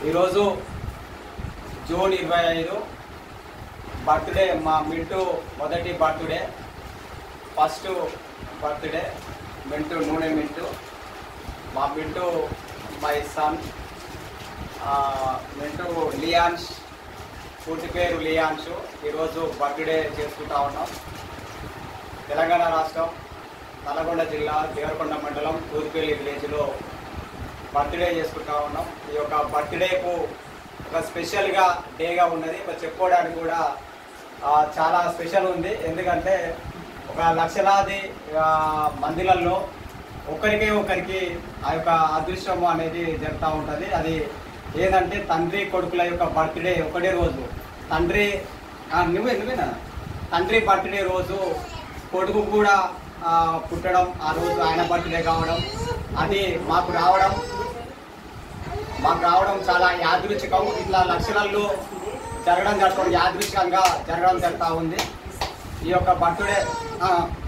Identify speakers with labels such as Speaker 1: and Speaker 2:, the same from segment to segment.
Speaker 1: ఈరోజు జూన్ ఇరవై ఐదు బర్త్డే మా మింటూ మొదటి బర్త్డే ఫస్ట్ బర్త్డే మింటూ నూనె మింటూ మా మింటూ మై సన్ మింటూ లియాన్స్ పూర్తి పేరు లియాన్స్ ఈరోజు బర్త్డే చేసుకుంటా ఉన్నాం తెలంగాణ రాష్ట్రం నల్గొండ జిల్లా దేవరకొండ మండలం తూర్పల్లి విలేజ్లో బర్త్డే చేసుకుంటా ఉన్నాం ఈ యొక్క బర్త్డేకు ఒక స్పెషల్గా డేగా ఉన్నది ఒక చెప్పుకోవడానికి కూడా ఆ, చాలా స్పెషల్ ఉంది ఎందుకంటే ఒక లక్షలాది ఆ, మందిలలో ఒకరికి ఒకరికి ఆ యొక్క అదృష్టం అనేది జరుగుతూ ఉంటుంది అది ఏదంటే తండ్రి కొడుకుల యొక్క బర్త్డే ఒకటే రోజు తండ్రి ఆ, నువ్వే నువ్వేనా తండ్రి బర్త్డే రోజు కొడుకు కూడా ఆ, పుట్టడం ఆ రోజు ఆయన బర్త్డే కావడం అది మాకు రావడం మాకు రావడం చాలా యాదృచ్ఛికం ఇట్లా లక్షణాల్లో జరగడం జరగడం యాదృచ్ఛికంగా జరగడం జరుగుతూ ఉంది ఈ యొక్క బర్త్డే ఆ,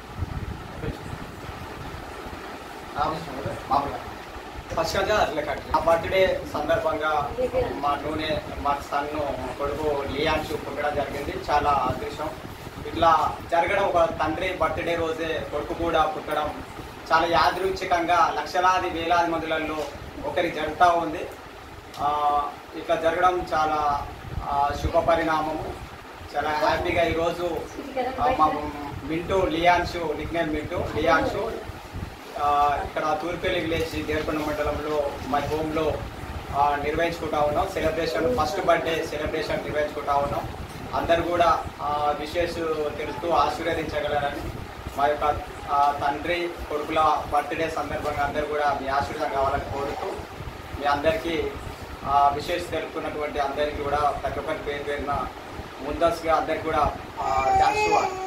Speaker 1: మామూలుగా ఫస్ట్ గా అట్లా కట్ ఆ బర్త్డే సందర్భంగా మా నూనె మా సన్ను కొడుకు లియాన్షు పుట్టడం జరిగింది చాలా అదృష్టం ఇట్లా జరగడం ఒక తండ్రి బర్త్డే రోజే కొడుకు కూడా పుట్టడం చాలా యాదృచ్ఛికంగా లక్షలాది వేలాది మందులలో ఒకరికి జరుగుతూ ఉంది ఆ, ఇట్లా జరగడం చాలా ఆ, శుభ పరిణామము చాలా హ్యాపీగా ఈరోజు ఆ, మా మింటూ లియాన్షు నిక్నేమ్ మింటూ లియాన్షు ఆ, ఇక్కడ తూర్పల్లి విలేజ్ దేవరకొండ మండలంలో మా హోమ్లో ఆ, నిర్వహించుకుంటా ఉన్నాం సెలబ్రేషన్ ఫస్ట్ బర్త్డే సెలబ్రేషన్ నిర్వహించుకుంటా ఉన్నాం అందరు కూడా విశేష తెలుస్తూ ఆశీర్వదించగలరని మా యొక్క ఆ, తండ్రి కొడుకుల బర్త్డే సందర్భంగా అందరు కూడా మీ ఆశీర్వాదం కావాలని కోరుతూ మీ అందరికీ విశేష తెలుపుకున్నటువంటి అందరికీ కూడా ప్రతి ఒక్కరి పేరు పేరున ముందస్తుగా అందరికీ కూడా థ్యాంక్స్ టు